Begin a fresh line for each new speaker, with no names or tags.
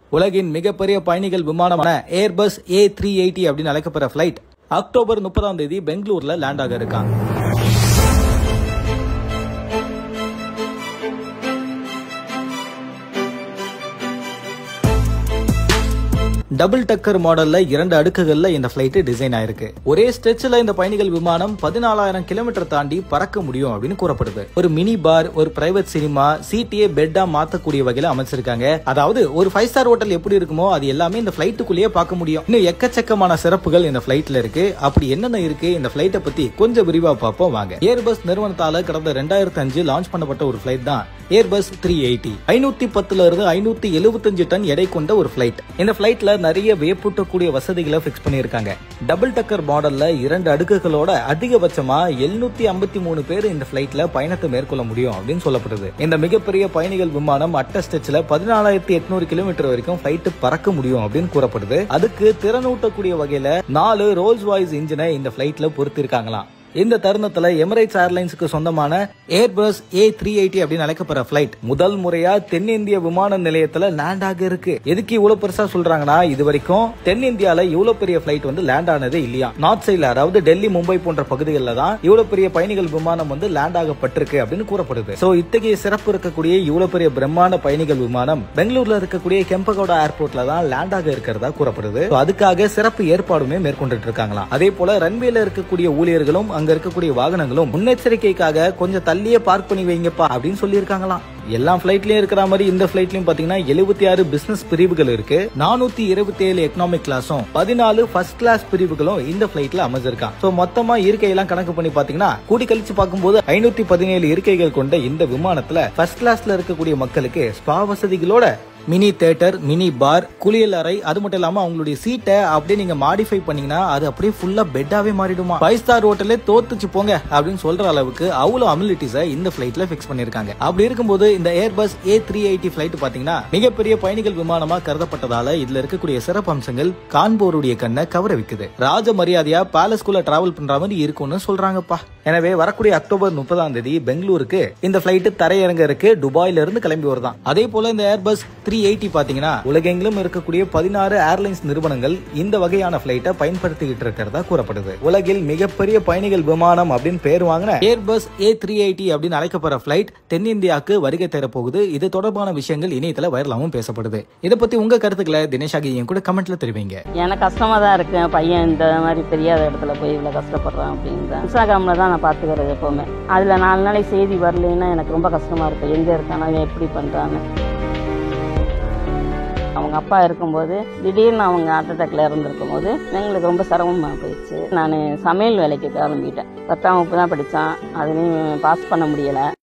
உலகின் மிகப்பெரிய பயணிகள் விமானமான ஏர்பஸ் ஏ த்ரீ எயிட்டி அப்படின்னு அழைக்கப்படுற ஃபிளைட் அக்டோபர் முப்பதாம் தேதி பெங்களூர்ல லேண்ட் ஆக இருக்காங்க டபுள் டக்கர் மாடல்ல இரண்டு அடுக்குகள்ல இந்த பிளைட் டிசைன் ஆயிருக்கு ஒரே ஸ்ட்ரெச்ல இந்த பயணிகள் விமானம் பதினாலாயிரம் கிலோமீட்டர் தாண்டி பறக்க முடியும் அப்படின்னு கூறப்படுது ஒரு மினி பார் ஒரு பிரைவேட் சினிமா சீட்டையே பெட்டா மாத்தக்கூடிய வகையில அமைச்சிருக்காங்க அதாவது ஒரு ஃபைவ் ஸ்டார் ஹோட்டல் எப்படி இருக்குமோ அது எல்லாமே இந்த பிளைட்டுக்குள்ளேயே பார்க்க முடியும் இன்னும் எக்கச்சக்கமான சிறப்புகள் இந்த பிளைட்ல இருக்கு அப்படி என்னென்ன இருக்கு இந்த பிளைட்டை பத்தி கொஞ்சம் விரிவா பார்ப்போம் வாங்க ஏர்பஸ் நிறுவனத்தால கடந்த ரெண்டாயிரத்தி அஞ்சு லான்ச் பண்ணப்பட்ட ஒரு பிளைட் தான் ஏர்பஸ் த்ரீ எயிட்டி ஐநூத்தி பத்துல இருந்து ஐநூத்தி எழுபத்தஞ்சு டன் எடை கொண்ட ஒரு பிளைட் இந்த பிளைட்ல நிறைய வியப்பூட்டக்கூடிய வசதிகளை பிக்ஸ் பண்ணியிருக்காங்க டபுள் டக்கர் மாடல்ல இரண்டு அடுக்குகளோட அதிகபட்சமா எழுநூத்தி ஐம்பத்தி மூணு பேர் இந்த பிளைட்ல பயணத்தை மேற்கொள்ள முடியும் அப்படின்னு சொல்லப்படுது இந்த மிகப்பெரிய பயணிகள் விமானம் அட்ட ஸ்டெச்ல பதினாலாயிரத்தி எட்நூறு கிலோமீட்டர் வரைக்கும் பிளைட் பறக்க முடியும் அப்படின்னு கூறப்படுது அதுக்கு திறனூட்டக்கூடிய வகையில நாலு ரோல்ஸ் வாய்ஸ் இன்ஜினை இந்த பிளைட்ல பொருத்திருக்காங்களாம் இந்த தருணத்துல எமிரேட்ஸ் ஏர்லைன்ஸுக்கு சொந்தமான ஏர்பஸ் ஏ த்ரீ எயிட்டி அப்படின்னு அழைக்கப்படுற பிளைட் முதல் முறையா தென்னிந்திய விமான நிலையத்துல லேண்ட் ஆக இருக்கு எதுக்கு இவ்வளவு பெருசா சொல்றாங்கன்னா இது வரைக்கும் தென்னிந்தியால இவ்வளவு பெரிய பிளைட் வந்து லேண்ட் ஆனதே இல்லையா நார்த் சைட்ல அதாவது டெல்லி மும்பை போன்ற பகுதிகளில் தான் இவ்வளவு பெரிய பயணிகள் விமானம் வந்து லேண்ட் ஆகப்பட்டிருக்கு அப்படின்னு கூறப்படுது சோ இத்தகைய சிறப்பு இருக்கக்கூடிய இவ்வளவு பெரிய பிரம்மாண்ட பயணிகள் விமானம் பெங்களூர்ல இருக்கக்கூடிய கெம்பகோடா ஏர்போர்ட்ல தான் லேண்ட் ஆக இருக்கிறதா கூறப்படுது So அதுக்காக சிறப்பு ஏற்பாடுமே மேற்கொண்டுட்டு இருக்காங்களாம் அதே போல ரன்வேல இருக்கக்கூடிய ஊழியர்களும் அங்க இருக்கக்கூடிய வாகனங்களும் முன்னெச்சரிக்கைக்காக கொஞ்சம் தள்ளியே பார்க் பண்ணி வைங்கப்பா அப்படின்னு சொல்லியிருக்காங்களாம் எல்லா பிளைட்லயும் இருக்கிற மாதிரி இந்த பிளைட்லயும் பாத்தீங்கன்னா எழுபத்தி ஆறு பிசினஸ் பிரிவுகள் இருக்கு நானூத்தி இருபத்தி ஏழு எக்கனாமிக் கிளாஸும் பதினாலு ஃபர்ஸ்ட் கிளாஸ் பிரிவுகளும் இந்த பிளைட்ல அமைஞ்சிருக்கான் சோ மொத்தமா இருக்கையெல்லாம் கணக்கு பண்ணி பாத்தீங்கன்னா கூடி கழிச்சு பார்க்கும்போது ஐநூத்தி பதினேழு இருக்கைகள் கொண்ட இந்த விமானத்துல ஃபர்ஸ்ட் கிளாஸ்ல இருக்கக்கூடிய மக்களுக்கு ஸ்பா வசதிகளோட மினி தேட்டர் மினி பார் குளியல் அறை அது மட்டும் இல்லாம அவங்களுடைய சீட்டை அப்படியே நீங்க மாடிஃபை பண்ணீங்கன்னா அது அப்படியே ஃபுல்லா பெட்டாவே மாறிடுமா ஃபைவ் ஸ்டார் ஹோட்டலே தோத்துச்சு போங்க அப்படின்னு சொல்ற அளவுக்கு அவ்வளவு அமிலிட்டிஸை இந்த பிளைட்ல ஃபிக்ஸ் பண்ணிருக்காங்க அப்படி இருக்கும்போது இந்த Airbus A three eighty flight பாத்தீங்கன்னா மிகப்பெரிய பயணிகள் விமானமா கருதப்பட்டதால இதுல இருக்கக்கூடிய சிறப்பு அம்சங்கள் காண்போருடைய கண்ணை கவர வைக்குது ராஜ மரியாதையா பேலஸ்குள்ள டிராவல் பண்ற மாதிரி இருக்கும்னு சொல்றாங்கப்பா எனவே வரக்கூடிய அக்டோபர் முப்பதாம் தேதி பெங்களூருக்கு இந்த பிளைட் தரையிறங்க இருக்கு துபாயில இருந்து கிளம்பி வருதான் அதே போல இந்த ஏர்பஸ் த்ரீ எயிட்டி பாத்தீங்கன்னா உலகெங்கிலும் இருக்கக்கூடிய பதினாறு ஏர்லைன்ஸ் நிறுவனங்கள் இந்த வகையான பிளைட்டை பயன்படுத்திக்கிட்டு இருக்கிறதா கூறப்படுது உலகில் மிகப்பெரிய பயணிகள் விமானம் அப்படின்னு பேர் வாங்கின ஏர்பஸ் ஏ த்ரீ எயிட்டி அப்படின்னு அழைக்கப்படுற பிளைட் தென்னிந்தியாவுக்கு வருகை தரப்போகுது இது தொடர்பான விஷயங்கள் இணையத்துல வைரலாகவும் பேசப்படுது இதை பத்தி உங்க கருத்துக்களை தினேஷ் ஆகி என் கூட கமெண்ட்ல தெரிவிங்க
எனக்கு கஷ்டமாக தான் இருக்கு என் பையன் இந்த மாதிரி தெரியாத இடத்துல போய் இவ்வளோ கஷ்டப்படுறான் அப்படின்னு இன்ஸ்டாகிராமில் தான் நான் பார்த்துக்கிறது எப்போவுமே அதில் நாலு நாளைக்கு செய்தி வரலைன்னா எனக்கு ரொம்ப கஷ்டமாக இருக்கு எங்கே இருக்கானோ அவன் எப்படி பண்ணுறான்னு அவங்க அப்பா இருக்கும்போது திடீர்னு அவங்க ஹார்ட் அட்டாக்ல இருந்திருக்கும் போது எங்களுக்கு ரொம்ப சிரமமாக போயிடுச்சு நான் சமையல் வேலைக்கு கிளம்பிட்டேன் பத்தாம் வகுப்பு தான் படித்தான் அதுலேயும் பாஸ் பண்ண முடியலை